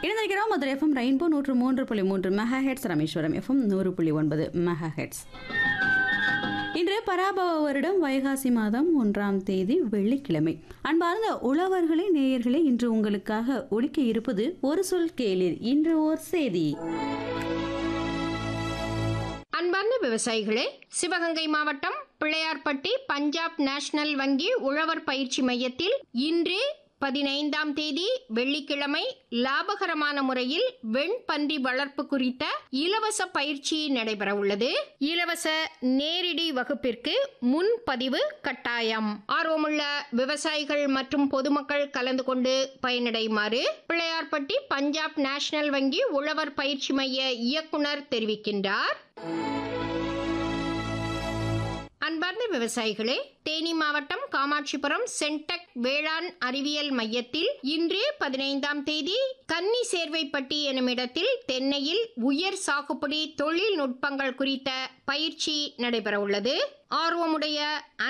இணைந்திருக்கிறோம் Madurai FM rainbow நூற்று மூன்று புள்ளி மூன்று மெகா ஹெட்ஸ் ராமேஸ்வரம் எஃப்எம் நூறு புள்ளி ஒன்பது மெகா ஹெட்ஸ் இன்று பராபவ வருடம் வைகாசி மாதம் ஒன்றாம் தேதி வெள்ளிக்கிழமை அன்பார்ந்த உழவர்களே நேயர்களே இன்று உங்களுக்காக ஒலிக்க இருப்பது ஒரு சொல் கேளிர் இன்று ஓர் செய்தி அன்பார்ந்த விவசாயிகளே சிவகங்கை மாவட்டம் பிள்ளையார்பட்டி பஞ்சாப் நேஷனல் வங்கி உழவர் பயிற்சி மையத்தில் இன்று பதினைந்தாம் தேதி வெள்ளிக்கிழமை லாபகரமான முறையில் வெண்பன்றி வளர்ப்பு குறித்த இலவச பயிற்சி நடைபெற உள்ளது இலவச நேரடி வகுப்பிற்கு முன்பதிவு கட்டாயம் ஆர்வமுள்ள விவசாயிகள் மற்றும் பொதுமக்கள் கலந்து கொண்டு பயனடையுமாறு பிள்ளையார்பட்டி பஞ்சாப் நேஷனல் வங்கி உழவர் பயிற்சி மைய இயக்குனர் தெரிவிக்கின்றார் அன்பார்ந்த விவசாயிகளே தேனி மாவட்டம் காமாட்சிபுரம் சென்டெக் வேளாண் அறிவியல் மையத்தில் இன்று பதினைந்தாம் தேதி கன்னி சேர்வைப்பட்டி எனும் இடத்தில் தென்னையில் உயர் சாகுபடி தொழில்நுட்பங்கள் குறித்த பயிற்சி நடைபெற உள்ளது ஆர்வமுடைய